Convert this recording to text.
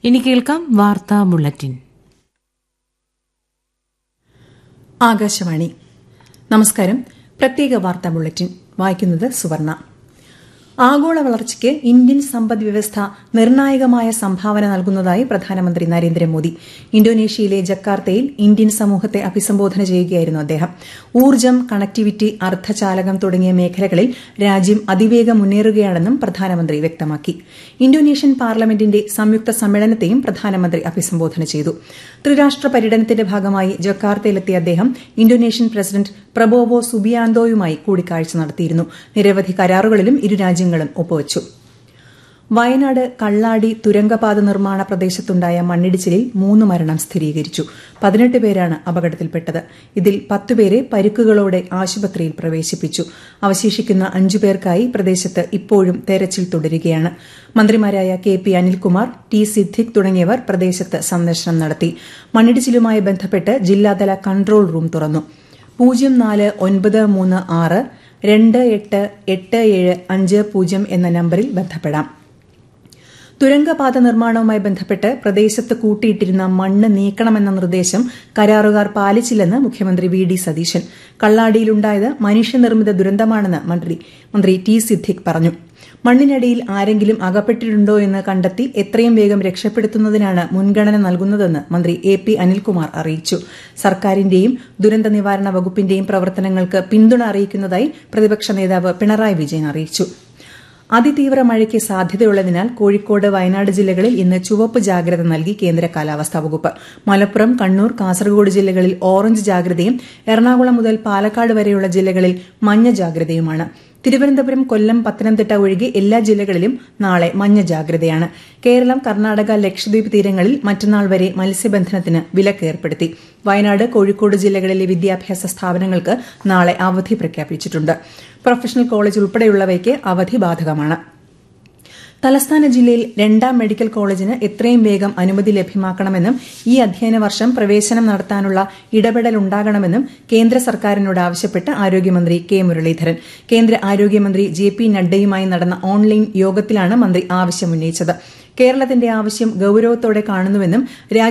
ഇനി കേൾക്കാം വാർത്താ ബുള്ളറ്റിൻ ആകാശവാണി നമസ്കാരം പ്രത്യേക വാർത്താ ബുള്ളറ്റിൻ വായിക്കുന്നത് സുവർണ ആഗോള വളർച്ചയ്ക്ക് ഇന്ത്യൻ സമ്പദ് വ്യവസ്ഥ നിർണായകമായ സംഭാവന നൽകുന്നതായി പ്രധാനമന്ത്രി നരേന്ദ്രമോദി ഇന്തോനേഷ്യയിലെ ജക്കാർത്തയിൽ ഇന്ത്യൻ സമൂഹത്തെ അഭിസംബോധന ചെയ്യുകയായിരുന്നു അദ്ദേഹം ഊർജ്ജം കണക്ടിവിറ്റി അർദ്ധചാലകം തുടങ്ങിയ മേഖലകളിൽ രാജ്യം അതിവേഗം മുന്നേറുകയാണെന്നും പ്രധാനമന്ത്രി വ്യക്തമാക്കി ഇന്തോനേഷ്യൻ പാർലമെന്റിന്റെ സംയുക്ത സമ്മേളനത്തെയും പ്രധാനമന്ത്രി അഭിസംബോധന ചെയ്തു ത്രിരാഷ്ട്ര പര്യടനത്തിന്റെ ഭാഗമായി ജക്കാർത്തയിലെത്തിയ അദ്ദേഹം ഇന്തോനേഷ്യൻ പ്രസിഡന്റ് പ്രബോവോ സുബിയാന്തോയുമായി കൂടിക്കാഴ്ച നടത്തിയിരുന്നു നിരവധി കരാറുകളിലും ഇരു രാജ്യങ്ങളും ഒപ്പുവച്ചു വയനാട് കള്ളാടി തുരങ്കപാത നിർമ്മാണ പ്രദേശത്തുണ്ടായ മണ്ണിടിച്ചിലിൽ മൂന്ന് മരണം സ്ഥിരീകരിച്ചു പതിനെട്ട് പേരാണ് അപകടത്തിൽപ്പെട്ടത് ഇതിൽ പത്തുപേരെ പരിക്കുകളോടെ ആശുപത്രിയിൽ പ്രവേശിപ്പിച്ചു അവശേഷിക്കുന്ന അഞ്ചു പേർക്കായി പ്രദേശത്ത് ഇപ്പോഴും തെരച്ചിൽ തുടരുകയാണ് മന്ത്രിമാരായ K P Anilkumar T Siddique തുടങ്ങിയവർ പ്രദേശത്ത് സന്ദർശനം നടത്തി മണ്ണിടിച്ചിലുമായി ബന്ധപ്പെട്ട് ജില്ലാതല കൺട്രോൾ റൂം തുറന്നു പൂജ്യം നാല് ഒൻപത് മൂന്ന് ആറ് രണ്ട് എട്ട് എട്ട് ഏഴ് അഞ്ച് പൂജ്യം എന്ന നമ്പറിൽ ബന്ധപ്പെടാം തുരങ്കപാത നിർമ്മാണവുമായി ബന്ധപ്പെട്ട് പ്രദേശത്ത് കൂട്ടിയിട്ടിരുന്ന മണ്ണ് നീക്കണമെന്ന നിർദ്ദേശം കരാറുകാർ പാലിച്ചില്ലെന്ന് മുഖ്യമന്ത്രി വി ഡി സതീശൻ കള്ളാടിയിലുണ്ടായത് മനുഷ്യനിർമ്മിത ദുരന്തമാണെന്ന് മന്ത്രി മന്ത്രി ടി സിദ്ദിഖ് പറഞ്ഞു മണ്ണിനടിയിൽ ആരെങ്കിലും അകപ്പെട്ടിട്ടുണ്ടോ എന്ന് കണ്ടെത്തി എത്രയും വേഗം രക്ഷപ്പെടുത്തുന്നതിനാണ് മുൻഗണന നൽകുന്നതെന്ന് മന്ത്രി എ പി അനിൽകുമാർ അറിയിച്ചു സർക്കാരിന്റെയും ദുരന്ത നിവാരണ വകുപ്പിന്റെയും പ്രവർത്തനങ്ങൾക്ക് പിന്തുണ അറിയിക്കുന്നതായി പ്രതിപക്ഷ നേതാവ് പിണറായി വിജയൻ അറിയിച്ചു അതിതീവ്ര മഴയ്ക്ക് സാധ്യതയുള്ളതിനാൽ കോഴിക്കോട് വയനാട് ജില്ലകളിൽ ഇന്ന് ചുവപ്പ് ജാഗ്രത നൽകി കേന്ദ്ര കാലാവസ്ഥാ വകുപ്പ് മലപ്പുറം കണ്ണൂർ കാസർഗോഡ് ജില്ലകളിൽ ഓറഞ്ച് ജാഗ്രതയും എറണാകുളം മുതൽ പാലക്കാട് വരെയുള്ള ജില്ലകളിൽ മഞ്ഞ ജാഗ്രതയുമാണ് തിരുവനന്തപുരം കൊല്ലം പത്തനംതിട്ട ഒഴികെ എല്ലാ ജില്ലകളിലും നാളെ മഞ്ഞ ജാഗ്രതയാണ് കേരളം കർണാടക ലക്ഷദ്വീപ് തീരങ്ങളിൽ മറ്റന്നാൾ വരെ മത്സ്യബന്ധനത്തിന് വിലക്ക് ഏർപ്പെടുത്തി വയനാട് കോഴിക്കോട് ജില്ലകളിലെ വിദ്യാഭ്യാസ സ്ഥാപനങ്ങൾക്ക് നാളെ അവധി പ്രഖ്യാപിച്ചിട്ടുണ്ട് പ്രൊഫഷണൽ കോളേജ് ഉൾപ്പെടെയുള്ളവയ്ക്ക് അവധി ബാധകമാണ് തലസ്ഥാന ജില്ലയിൽ രണ്ടാം മെഡിക്കൽ കോളേജിന് എത്രയും വേഗം അനുമതി ലഭ്യമാക്കണമെന്നും ഈ അധ്യയന വർഷം പ്രവേശനം നടത്താനുള്ള ഇടപെടൽ ഉണ്ടാകണമെന്നും കേന്ദ്ര സർക്കാരിനോട് ആവശ്യപ്പെട്ട് ആരോഗ്യമന്ത്രി കെ മുരളീധരൻ കേന്ദ്ര ആരോഗ്യമന്ത്രി ജെ പി നഡ്ഡയുമായി നടന്ന ഓൺലൈൻ യോഗത്തിലാണ് മന്ത്രി ആവശ്യമുന്നയിച്ചത് കേരളത്തിന്റെ ആവശ്യം ഗൌരവത്തോടെ കാണുന്നുവെന്നും